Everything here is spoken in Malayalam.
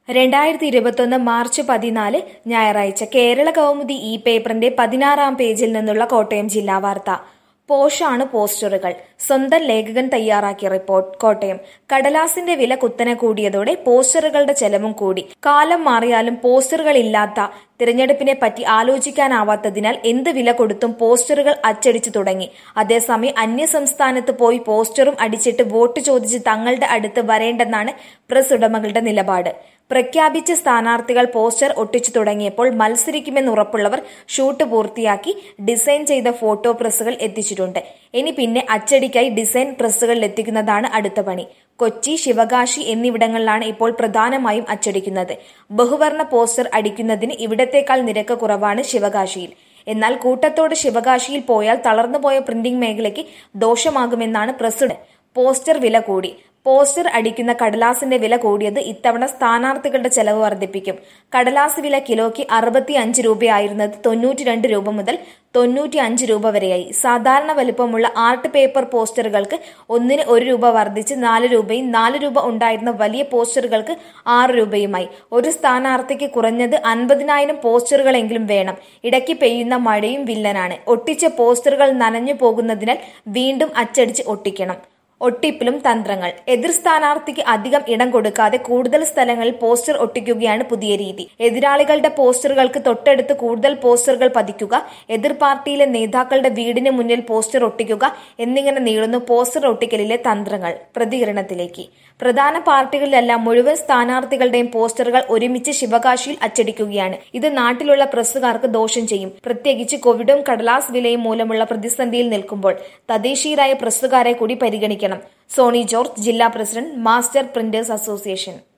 രണ്ടായിരത്തി ഇരുപത്തൊന്ന് മാർച്ച് പതിനാല് ഞായറാഴ്ച കേരള കൗമുദി ഈ പേപ്പറിന്റെ പതിനാറാം പേജിൽ നിന്നുള്ള കോട്ടയം ജില്ലാ വാർത്ത പോഷാണ് പോസ്റ്ററുകൾ സ്വന്തം ലേഖകൻ തയ്യാറാക്കിയ റിപ്പോർട്ട് കോട്ടയം കടലാസിന്റെ വില കുത്തനെ കൂടിയതോടെ പോസ്റ്ററുകളുടെ ചെലവും കൂടി കാലം മാറിയാലും പോസ്റ്ററുകൾ ഇല്ലാത്ത തിരഞ്ഞെടുപ്പിനെ പറ്റി ആലോചിക്കാനാവാത്തതിനാൽ എന്ത് വില കൊടുത്തും പോസ്റ്ററുകൾ അച്ചടിച്ചു തുടങ്ങി അതേസമയം അന്യസംസ്ഥാനത്ത് പോയി പോസ്റ്ററും അടിച്ചിട്ട് വോട്ട് ചോദിച്ച് തങ്ങളുടെ അടുത്ത് വരേണ്ടെന്നാണ് പ്രസ് ഉടമകളുടെ നിലപാട് പ്രഖ്യാപിച്ച സ്ഥാനാർത്ഥികൾ പോസ്റ്റർ ഒട്ടിച്ചു തുടങ്ങിയപ്പോൾ മത്സരിക്കുമെന്ന് ഉറപ്പുള്ളവർ ഷൂട്ട് പൂർത്തിയാക്കി ഡിസൈൻ ചെയ്ത ഫോട്ടോ പ്രസ്സുകൾ എത്തിച്ചിട്ടുണ്ട് ഇനി പിന്നെ അച്ചടിക്കായി ഡിസൈൻ പ്രസ്സുകളിൽ എത്തിക്കുന്നതാണ് അടുത്ത പണി കൊച്ചി ശിവകാശി എന്നിവിടങ്ങളിലാണ് ഇപ്പോൾ പ്രധാനമായും അച്ചടിക്കുന്നത് ബഹുവർണ പോസ്റ്റർ അടിക്കുന്നതിന് ഇവിടത്തേക്കാൾ നിരക്ക് കുറവാണ് ശിവകാശിയിൽ എന്നാൽ കൂട്ടത്തോട് ശിവകാശിയിൽ പോയാൽ തളർന്നുപോയ പ്രിന്റിംഗ് മേഖലയ്ക്ക് ദോഷമാകുമെന്നാണ് പ്രസ് പോസ്റ്റർ വില കൂടി പോസ്റ്റർ അടിക്കുന്ന കടലാസിന്റെ വില കൂടിയത് ഇത്തവണ സ്ഥാനാർത്ഥികളുടെ ചെലവ് വർദ്ധിപ്പിക്കും കടലാസ് വില കിലോയ്ക്ക് അറുപത്തി അഞ്ച് രൂപയായിരുന്നത് തൊണ്ണൂറ്റി രണ്ട് രൂപ മുതൽ തൊണ്ണൂറ്റി അഞ്ച് രൂപ വരെയായി സാധാരണ വലുപ്പമുള്ള ആർട്ട് പേപ്പർ പോസ്റ്ററുകൾക്ക് ഒന്നിന് ഒരു രൂപ വർദ്ധിച്ച് നാല് രൂപയും നാല് രൂപ ഉണ്ടായിരുന്ന വലിയ പോസ്റ്ററുകൾക്ക് ആറ് രൂപയുമായി ഒരു സ്ഥാനാർത്ഥിക്ക് കുറഞ്ഞത് അൻപതിനായിരം പോസ്റ്ററുകളെങ്കിലും വേണം ഇടയ്ക്ക് പെയ്യുന്ന മഴയും വില്ലനാണ് ഒട്ടിച്ച പോസ്റ്ററുകൾ നനഞ്ഞു പോകുന്നതിനാൽ വീണ്ടും അച്ചടിച്ച് ഒട്ടിക്കണം ഒട്ടിപ്പിലും തന്ത്രങ്ങൾ എതിർ സ്ഥാനാർത്ഥിക്ക് അധികം ഇടം കൊടുക്കാതെ കൂടുതൽ സ്ഥലങ്ങളിൽ പോസ്റ്റർ ഒട്ടിക്കുകയാണ് പുതിയ രീതി എതിരാളികളുടെ പോസ്റ്ററുകൾക്ക് തൊട്ടടുത്ത് കൂടുതൽ പോസ്റ്ററുകൾ പതിക്കുക എതിർ പാർട്ടിയിലെ നേതാക്കളുടെ വീടിന് മുന്നിൽ പോസ്റ്റർ ഒട്ടിക്കുക എന്നിങ്ങനെ നീളുന്നു പോസ്റ്റർ ഒട്ടിക്കലിലെ തന്ത്രങ്ങൾ പ്രതികരണത്തിലേക്ക് പ്രധാന പാർട്ടികളിലെല്ലാം മുഴുവൻ സ്ഥാനാർത്ഥികളുടെയും പോസ്റ്ററുകൾ ഒരുമിച്ച് ശിവകാശിയിൽ അച്ചടിക്കുകയാണ് ഇത് നാട്ടിലുള്ള പ്രസ്സുകാർക്ക് ദോഷം ചെയ്യും പ്രത്യേകിച്ച് കോവിഡും കടലാസ് വിലയും മൂലമുള്ള പ്രതിസന്ധിയിൽ നിൽക്കുമ്പോൾ തദ്ദേശീയരായ പ്രസ്സുകാരെ കൂടി പരിഗണിക്കണം സോണി ജോർജ് ജില്ലാ പ്രസിഡന്റ് മാസ്റ്റർ പ്രിന്റേഴ്സ് അസോസിയേഷൻ